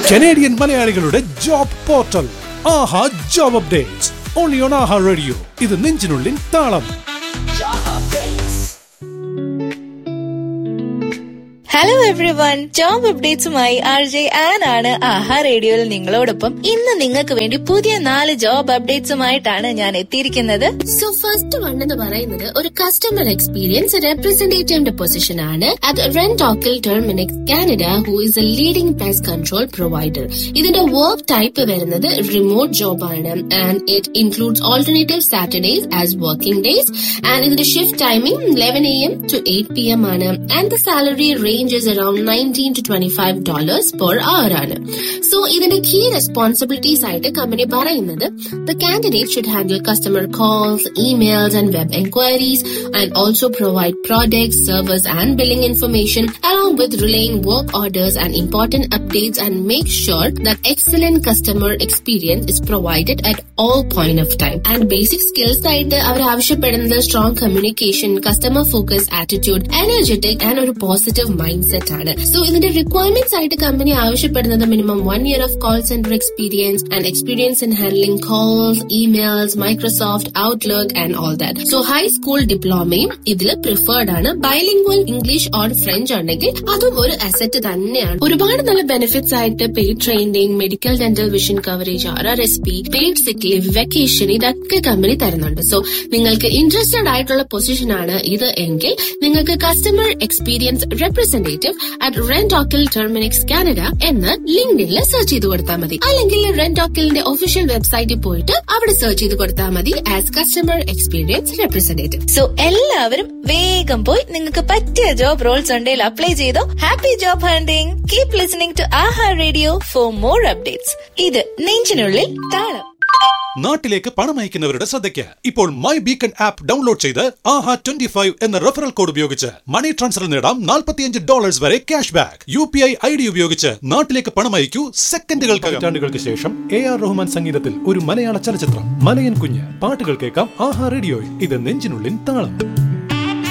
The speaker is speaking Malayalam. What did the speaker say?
കനേഡിയൻ മലയാളികളുടെ job portal Aha job updates only on Aha radio ഇത് നെഞ്ചിനുള്ളിൽ താളം ഹലോ എവ്രി വൺ ജോബ് അപ്ഡേറ്റ്സുമായി ആർ ജെ ആൻ ആണ് ആഹാ റേഡിയോയിൽ നിങ്ങളോടൊപ്പം ഇന്ന് നിങ്ങൾക്ക് വേണ്ടി പുതിയ നാല് ജോബ് അപ്ഡേറ്റ്സുമായിട്ടാണ് ഞാൻ എത്തിയിരിക്കുന്നത് സോ ഫസ്റ്റ് വൺ എന്ന് പറയുന്നത് ഒരു കസ്റ്റമർ എക്സ്പീരിയൻസ് റെപ്രസെന്റേറ്റീവിന്റെ പൊസിഷൻ ആണ് at Rentokil Terminix Canada who is a leading price control provider ഇതിന്റെ വർക്ക് ടൈപ്പ് വരുന്നത് റിമോട്ട് ജോബ് ആണ് and it includes alternative Saturdays as working days and ഇതിന്റെ shift timing eleven A M to eight P M ആണ് and the salary range is around nineteen to twenty five dollars per hour ആണ് സോ ഇതിന്റെ കീ റെസ്പോൺസിബിലിറ്റീസ് ആയിട്ട് കമ്പനി പറയുന്നത് the candidate should handle customer calls emails and web enquiries and also provide products service and billing information along with relaying work orders and important updates and make sure that excellent customer experience is provided at all point of time. And basic skills ആയിട്ട് അവർ ആവശ്യപ്പെടുന്നത് strong communication customer focus attitude energetic and ഒരു പോസിറ്റീവ് മൈൻഡ് സെറ്റ് ആണ് സോ ഇതിന്റെ റിക്വയർമെന്റ്സ് ആയിട്ട് കമ്പനി ആവശ്യപ്പെടുന്നത് minimum one year of call centre experience and experience in handling calls emails Microsoft Outlook and all that so high school ഡിപ്ലോമയും ഇതിൽ പ്രിഫേർഡ് ആണ് ബൈലിംഗ്വൽ ഇംഗ്ലീഷ് ഓർ ഫ്രഞ്ച് ഉണ്ടെങ്കിൽ അതും ഒരു അസറ്റ് തന്നെയാണ് ഒരുപാട് നല്ല ബെനിഫിറ്റ്സ് ആയിട്ട് paid training medical dental vision coverage R R S P paid sick leave vacation ഇതൊക്കെ കമ്പനി തരുന്നുണ്ട് സോ നിങ്ങൾക്ക് ഇൻട്രസ്റ്റഡ് ആയിട്ടുള്ള പൊസിഷൻ ആണ് ഇത് എങ്കിൽ നിങ്ങൾക്ക് customer experience representative at Rentokil Terminix Canada എന്ന് ലിങ്ക്ഡിനിൽ സെർച്ച് ചെയ്ത് കൊടുത്താൽ മതി അല്ലെങ്കിൽ റെൻഡോക്കിലിന്റെ ഒഫീഷ്യൽ വെബ്സൈറ്റിൽ പോയിട്ട് അവിടെ സെർച്ച് ചെയ്ത് കൊടുത്താൽ മതി as customer experience representative so എല്ലാവരും വേഗം പോയി നിങ്ങൾക്ക് പറ്റിയ ജോബ് റോൾസ് ഉണ്ടെങ്കിൽ അപ്ലൈ ചെയ്തോ happy job hunting keep listening to Aha radio for more updates ഇത് നെഞ്ചിനുള്ളിൽ താളം നാട്ടിലേക്ക് പണം അയക്കുന്നവരുടെ ശ്രദ്ധയ്ക്ക് ഇപ്പോൾ മൈ ബീക്കൺ ആപ്പ് ഡൗൺലോഡ് ചെയ്ത് ആഹാ ട്വന്റി ഫൈവ് എന്ന റെഫറൽ കോഡ് ഉപയോഗിച്ച് മണി ട്രാൻസ്ഫർ നേടാം നാൽപ്പത്തിയഞ്ച് ഡോളേഴ്സ് വരെ cash back U P I I D ഉപയോഗിച്ച് നാട്ടിലേക്ക് പണം അയക്കൂ സെക്കൻഡുകൾക്ക് പതിറ്റാണ്ടുകൾക്ക് ശേഷം എ ആർ റഹ്മാൻ സംഗീതത്തിൽ ഒരു മലയാള ചലച്ചിത്രം മലയൻ കുഞ്ഞ് പാട്ടുകൾ കേൾക്കാം ആഹാ റേഡിയോയിൽ ഇത് നെഞ്ചിനുള്ളിൽ താളം